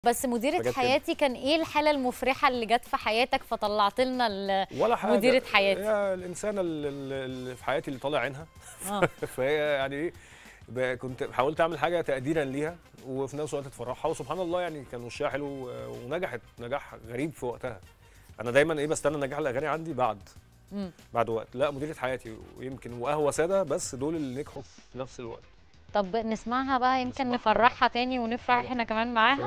بس مديرة حاجات كده. حياتي كان ايه الحالة المفرحة اللي جت في حياتك فطلعت لنا ال- ولا حاجه مديرة حياتي. هي الانسانه اللي- اللي في حياتي اللي طالع عينها آه. فهي يعني ايه ب- كنت حاولت اعمل حاجه تقديرا ليها وفي نفس الوقت تفرحها وسبحان الله يعني كان وشها حلو و- ونجحت نجاح غريب في وقتها انا دايما ايه بستنى نجاح الاغاني عندي بعد مم. بعد وقت لا مديرة حياتي ويمكن وقهوه ساده بس دول اللي نجحوا في نفس الوقت طب نسمعها بقى يمكن نسمعها. نفرحها تاني ونفرح احنا كمان معاها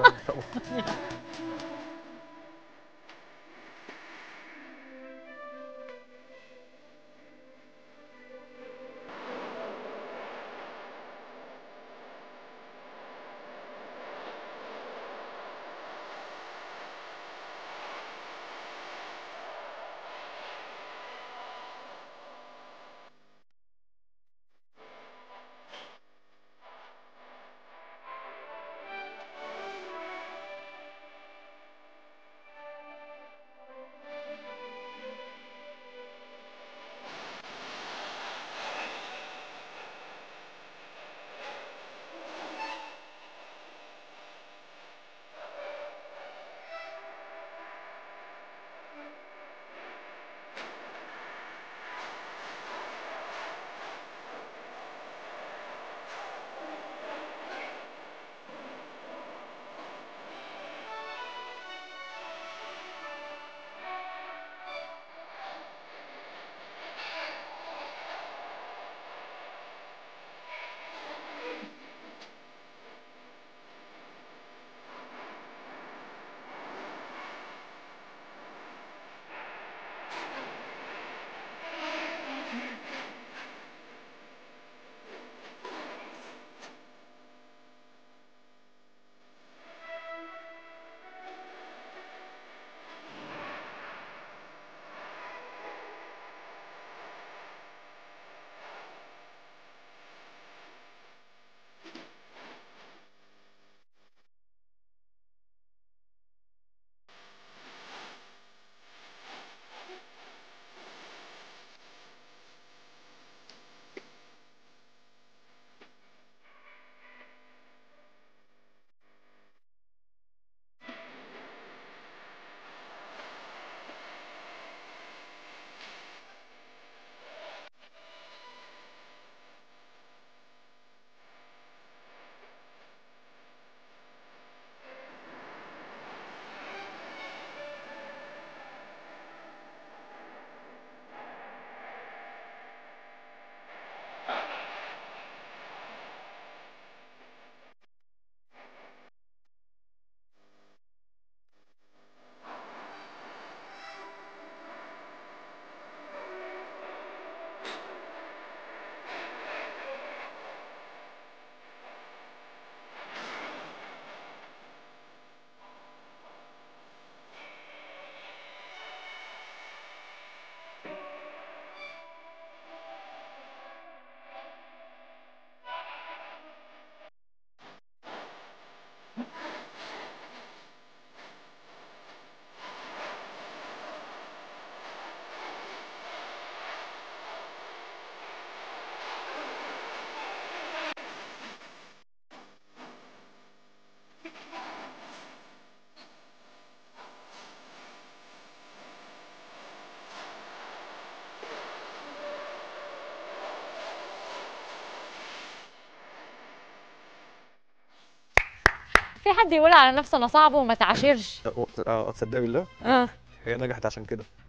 في حد يقول على نفسه انا صعب وما تعاشرش اه تصدقي بالله اه هي نجحت عشان كده